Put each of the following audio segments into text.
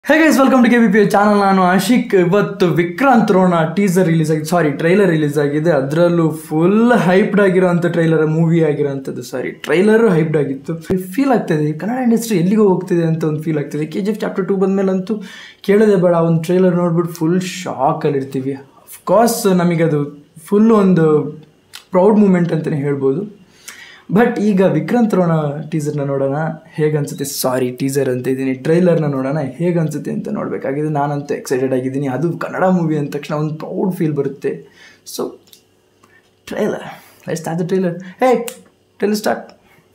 Hey guys welcome to K B P channel ನಾನು ಆಶಿಕ್ ಇವತ್ತು Vikrant Ron teaser release ಆಗಿದೆ ಸಾರಿ trailer release ಆಗಿದೆ ಅದರಲ್ಲೂ ಫುಲ್ ಹೈಪ್ಡ್ ಆಗಿರೋಂಥ ಟ್ರೈಲರ್ ಮೂವಿ ಆಗಿರೋಂಥದ್ದು ಸಾರಿ ಟ್ರೈಲರು ಹೈಪ್ಡ್ ಆಗಿತ್ತು ಫೀಲ್ ಆಗ್ತಿದೆ ಕನ್ನಡ ಇಂಡಸ್ಟ್ರಿ ಎಲ್ಲಿಗೂ ಹೋಗ್ತಿದೆ ಅಂತ ಒಂದು ಫೀಲ್ ಆಗ್ತಿದೆ K G F chapter two ಬಂದಮೇಲಂತೂ ಕೇಳೋದೇ ಬೇಡ ಒಂದು ಟ್ರೈಲರ್ ನೋಡ್ಬಿಟ್ಟು ಫುಲ್ ಶಾಕಲ್ಲಿರ್ತೀವಿ ಅಫ್ಕೋರ್ಸ್ ನಮಗದು ಫುಲ್ ಒಂದು ಪ್ರೌಡ್ ಮೂಮೆಂಟ್ ಅಂತಲೇ ಹೇಳ್ಬೋದು ಬಟ್ ಈಗ ವಿಕ್ರಾಂತ್ ರೋಣ ಟೀಸರ್ನ ನೋಡೋಣ ಹೇಗನ್ಸುತ್ತೆ ಸಾರಿ ಟೀಸರ್ ಅಂತ ಇದ್ದೀನಿ ಟ್ರೈಲರ್ನ ನೋಡೋಣ ಹೇಗನ್ಸುತ್ತೆ ಅಂತ ನೋಡಬೇಕಾಗಿದೆ ನಾನಂತೂ ಎಕ್ಸೈಟೆಡ್ ಆಗಿದ್ದೀನಿ ಅದು ಕನ್ನಡ ಮೂವಿ ಅಂದ ತಕ್ಷಣ ಒಂದು ಪ್ರೌಡ್ ಫೀಲ್ ಬರುತ್ತೆ so trailer let's start the trailer hey trailer start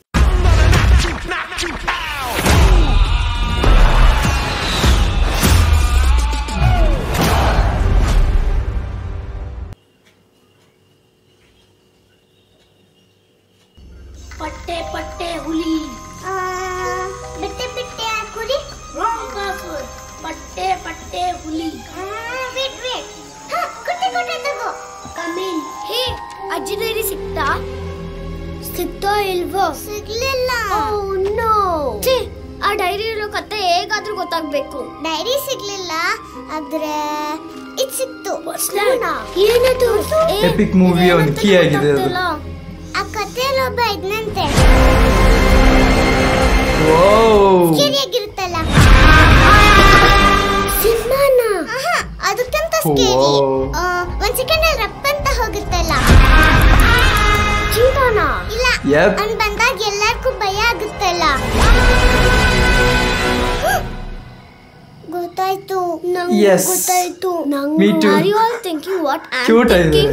ಪಟ್ಟೆ ಪಟ್ಟೆ ಹುಲಿ ಆ, ಬಿಟ್ಟೆ ಬಿಟ್ಟೆ ಕುರಿ ರಾಂಗ್ ಆನ್ಸರ್ ಪಟ್ಟೆ ಪಟ್ಟೆ ಹುಲಿ ವೇಟ್ ವೇಟ್ ಕೊಟ್ಟೆ ಕೊಟ್ಟೆ ತಗೋ ಕಮಿನ್ ಹೇ ಅಜ್ಜಿ ಡೈರಿ ಸಿಕ್ತಾ ಸಿಕ್ತೋ ಇಲ್ವೋ ಸಿಗ್ಲಿಲ್ಲ ನೋ ಆ ಡೈರಿ ಇರೋ ಕತೆ ಹೇಗಾದ್ರೂ ಗೊತ್ತಾಗ್ಬೇಕು ಡೈರಿ ಸಿಗ್ಲಿಲ್ಲ ಆದ್ರೆ ಇದ್ ಸಿಕ್ತು ಏನದು Epic movie ಒಂದು key ಆಗಿದೆ ಅದು. ಆ ಕಥೆಯಲ್ಲಿ ಒಬ್ಬ ಇದ್ನಂತೆ ಓ ಸ್ಕೇರಿಯಾಗಿರುತ್ತಲ್ಲ ಸಿಂಹನ ಆಹಾ, ಅದಕ್ಕಿಂತ ಓ. ಸ್ಕೇರಿ ಒಂದ್ ಸೆಕೆಂಡ್ ಅಲ್ಲಿ ರಪ್ಪ ಅಂತ ಹೋಗುತ್ತಲ್ಲ ಚೀತಾನ ಇಲ್ಲ Yep. ಅವ್ನ್ ಬಂದಾಗ ಎಲ್ಲಾರ್ಗೂ ಭಯ ಆಗುತ್ತಲ್ಲ ಗೊತ್ತಾಯ್ತು ನಂಗೆ Yes. ಗೊತ್ತಾಯ್ತು Me too. Are you all thinking what I Cute ಆಗಿದ್ದಾರೆ.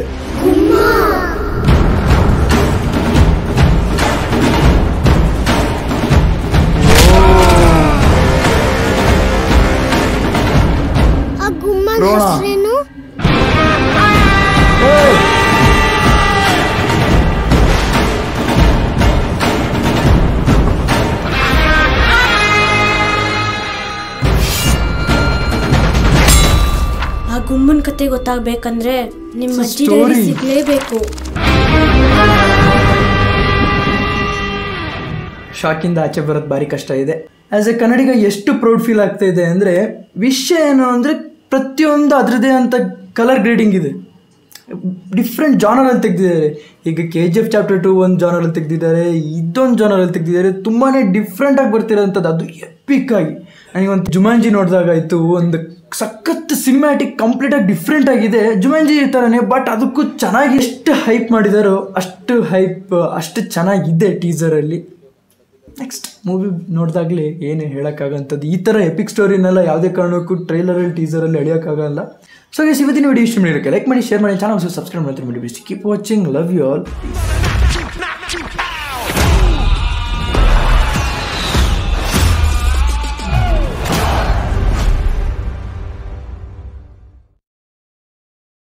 ಆ ಗುಮ್ಮ ರೋಣ. ಹೆಸರೇನು ಆ ಗುಮ್ಮನ್ ಕತೆ ಗೊತ್ತಾಗ್ಬೇಕಂದ್ರೆ ನಿಮ್ಮ It's a ಅಜ್ಜಿ ಡೈರಿ story. ಸಿಗ್ಲೇಬೇಕು ಶಾಕಿಂದ ಆಚೆ ಬರೋದು ಭಾರಿ ಕಷ್ಟ ಇದೆ ಆ್ಯಸ್ ಎ ಕನ್ನಡಿಗ ಎಷ್ಟು ಪ್ರೌಡ್ ಫೀಲ್ ಆಗ್ತಾ ಇದೆ ಅಂದರೆ ವಿಷಯ ಏನು ಅಂದರೆ ಪ್ರತಿಯೊಂದು ಅದರದೇ ಅಂತ ಕಲರ್ ಗ್ರೇಡಿಂಗ್ ಇದೆ ಡಿಫ್ರೆಂಟ್ ಜಾನರಲ್ಲಿ ತೆಗೆದಿದ್ದಾರೆ ಈಗ K G F chapter two ಒಂದು ಜಾನರಲ್ಲಿ ತೆಗೆದಿದ್ದಾರೆ ಇದೊಂದು ಜಾನರಲ್ಲಿ ತೆಗೆದಿದ್ದಾರೆ ತುಂಬಾ ಡಿಫ್ರೆಂಟಾಗಿ ಬರ್ತಿರೋಂಥದ್ದು ಅದು ಎಪಿಕ್ ಆಗಿ ನನಗೊಂದು ಜುಮಾಂಜಿ ನೋಡಿದಾಗಾಯ್ತು ಒಂದು ಸಖತ್ ಸಿನಿಮ್ಯಾಟಿಕ್ ಕಂಪ್ಲೀಟಾಗಿ ಡಿಫ್ರೆಂಟ್ ಆಗಿದೆ ಜುಮಾಂಜಿ ಥರನೇ ಬಟ್ ಅದಕ್ಕೂ ಚೆನ್ನಾಗಿ ಎಷ್ಟು ಹೈಪ್ ಮಾಡಿದಾರೋ ಅಷ್ಟು ಹೈಪ್ ಅಷ್ಟು ಚೆನ್ನಾಗಿದೆ ಟೀಸರಲ್ಲಿ ನೆಕ್ಸ್ಟ್ ಮೂವಿ ನೋಡಿದಾಗಲೇ ಏನು ಹೇಳೋಕ್ಕಾಗಂಥದ್ದು ಈ ಥರ ಎಪಿಕ್ ಸ್ಟೋರಿನೆಲ್ಲ ಯಾವುದೇ ಕಾರಣಕ್ಕೂ ಟ್ರೈಲರಲ್ಲಿ ಟೀಸರಲ್ಲಿ ಎಳೆಯೋಕ್ಕಾಗಲ್ಲ ಸೊ ಗೈಸ್ ಇವತ್ತಿನ ವಿಡಿಯೋ ಇಷ್ಟ ಮಾಡಿರೋಕ್ಕೆ ಲೈಕ್ ಮಾಡಿ ಶೇರ್ ಮಾಡಿ ಚಾನಲ್ ಸಬ್ಸ್ಕ್ರೈಬ್ ಮಾಡ್ತೀನಿ ಮಾಡಿ keep watching love you all